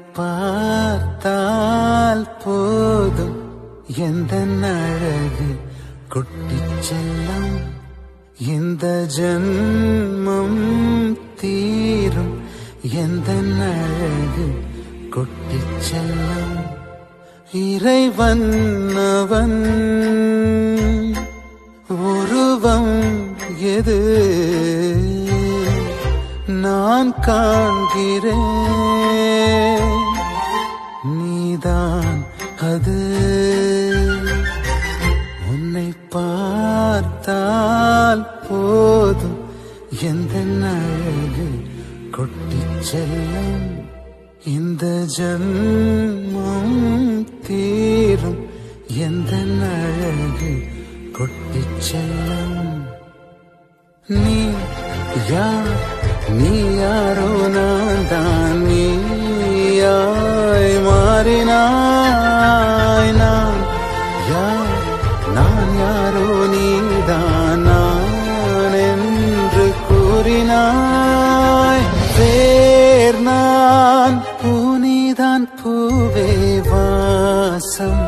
பார்த்தால் போதும் எந்த அழகு குட்டிச் செல்லம் இந்த ஜன்மம் தீரும் எந்த அழகு குட்டிச் செல்லம் இறைவன் அவன் உருவம் எது நான் காண்கிறேன் நீதான் அது உன்னை பார்த்தால் போதும் எந்த அழகு கொட்டிச் செல்லும் இந்த ஜன்மம் தீரும் எந்த அழகு கொட்டிச் செல்லும் நீ யார் நீ யாரோ நான் தான் நீயாய் மாறினாய் நான் யார் நான் யாரோ நீதான் நான் என்று கூறினாய் வேர் நான் பூனிதான் பூவே வாசம்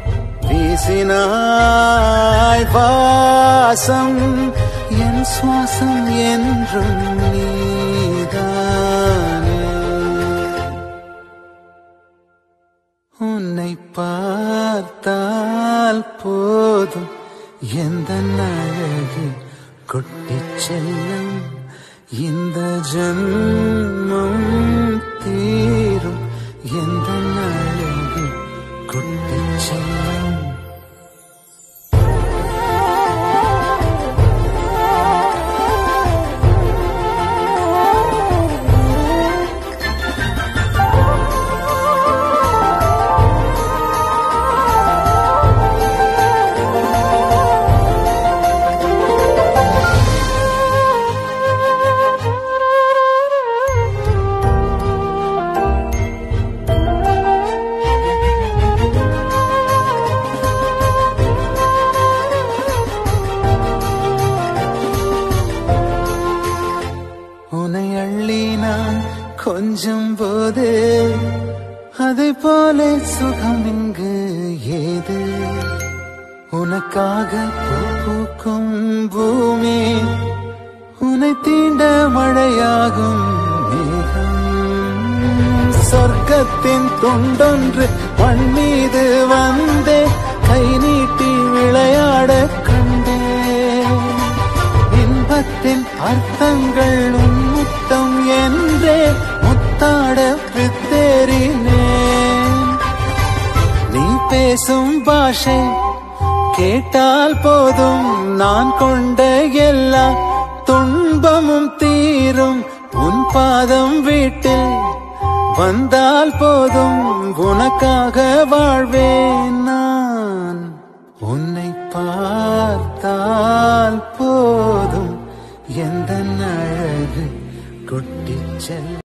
வீசினாய் வாசம் என் சுவாசம் என்றும் நீதானே உன்னை பார்த்தால் போதும் எந்த அழகு கொட்டிச் செல்லும் இந்த ஜன்மம் தீரும் எந்த அழகு கொட்டிச் செல்லும் உன்னை அள்ளி நான் கொஞ்சம் போது அதை போல சுகம் இங்கு ஏது உனக்காக பூ பூக்கும் பூமி உன்னை தீண்ட மழையாகும் மேகம் சொர்க்கத்தின் துண்டொன்று மண் மீது வந்தே கை நீட்டி விளையாட கண்டேன் இன்பத்தின் அர்த்தங்கள் உன் முத்தம் என்றே முத்தாட பித்தேறினேன் நீ பேசும் பாஷை கேட்டால் போதும் நான் கொண்ட எல்லா துன்பமும் தீரும் உன் பாதம் வீட்டில் வந்தால் போதும் உனக்காக வாழ்வேன் நான் உன்னை பார்த்தால் போதும் எந்த அழகு கொட்டிச் செல்